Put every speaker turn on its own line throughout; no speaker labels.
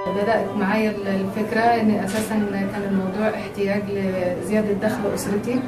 بدأت معايا الفكرة إن أساسا كان الموضوع احتياج لزيادة دخل أسرتي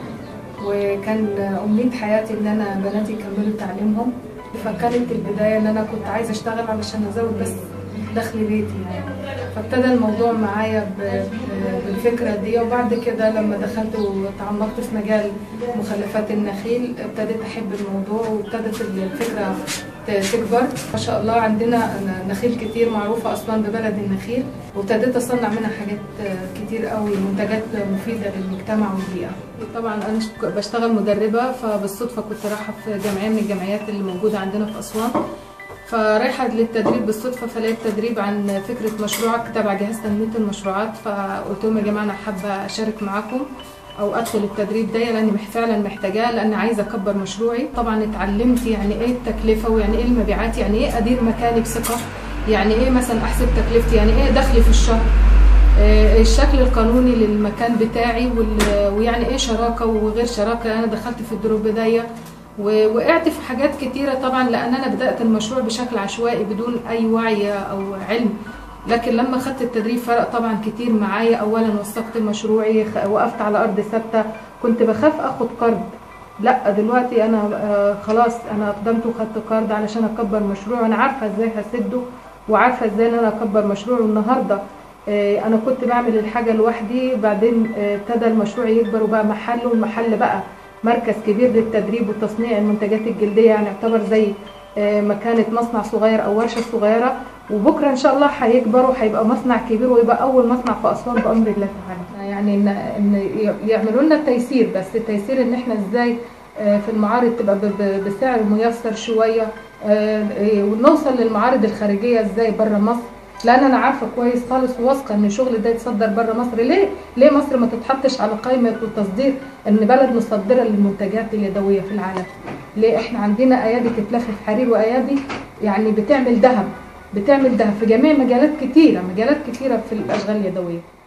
وكان أمنية حياتي إن أنا بناتي يكملوا تعليمهم فكانت البداية إن أنا كنت عايزة أشتغل علشان أزود بس دخل بيتي يعني فابتدى الموضوع معايا ب- بالفكرة دي وبعد كده لما دخلت وتعمقت في مجال مخلفات النخيل ابتديت أحب الموضوع وابتدت الفكرة ت- تكبر ما شاء الله عندنا نخيل كتير معروفة أصلا ببلد النخيل وابتديت أصنع منها حاجات كتير قوي منتجات مفيدة للمجتمع والبيئة طبعا أنا ش- بشتغل مدربة فبالصدفة كنت رايحة في جمعية من الجمعيات اللي موجودة عندنا في أسوان فرايحة للتدريب بالصدفة فلقيت تدريب عن فكرة مشروع تبع جهاز تنمية المشروعات فقلت لهم يا جماعة أنا حابة أشارك معاكم أو أدخل التدريب ده لأني مح- فعلا محتاجاه لأن عايزة أكبر مشروعي طبعا اتعلمت يعني إيه التكلفة ويعني إيه المبيعات يعني إيه أدير مكاني بثقة يعني إيه مثلا أحسب تكلفتي يعني إيه دخلي في الشهر آه، الشكل القانوني للمكان بتاعي وال- ويعني ايه شراكه وغير شراكه انا دخلت في الدروب بدايه ووقعت في حاجات كتيره طبعا لان انا بدات المشروع بشكل عشوائي بدون اي وعي او علم لكن لما خدت التدريب فرق طبعا كتير معايا اولا وثقت مشروعي خ- وقفت على ارض ثابته كنت بخاف اخد قرض لا دلوقتي انا آه، خلاص انا اقدمت وخدت قرض علشان اكبر مشروع انا عارفه ازاي هسده وعارفه ازاي ان انا اكبر مشروع والنهارده آه، انا كنت بعمل الحاجه لوحدي بعدين آه، ابتدى المشروع يكبر وبقى محل والمحل بقى مركز كبير للتدريب وتصنيع المنتجات الجلديه يعني يعتبر زي آه، مكانه مصنع صغير او ورشه صغيره وبكره ان شاء الله هيكبر وهيبقى مصنع كبير ويبقى اول مصنع في اسوان بامر الله تعالى يعني ان ان يعملوا لنا التيسير بس التيسير ان احنا ازاي آه، في المعارض تبقى ب- ب- بسعر ميسر شويه آه، آه، ونوصل للمعارض الخارجيه ازاي بره مصر لان انا عارفه كويس خالص وواثقه ان الشغل ده يتصدر بره مصر ليه ليه مصر ما تتحطش على قائمه التصدير ان بلد مصدره للمنتجات اليدويه في العالم ليه احنا عندنا ايادي تتلف في حرير وايادي يعني بتعمل ذهب بتعمل ذهب في جميع مجالات كتيره مجالات كتيره في الاشغال اليدويه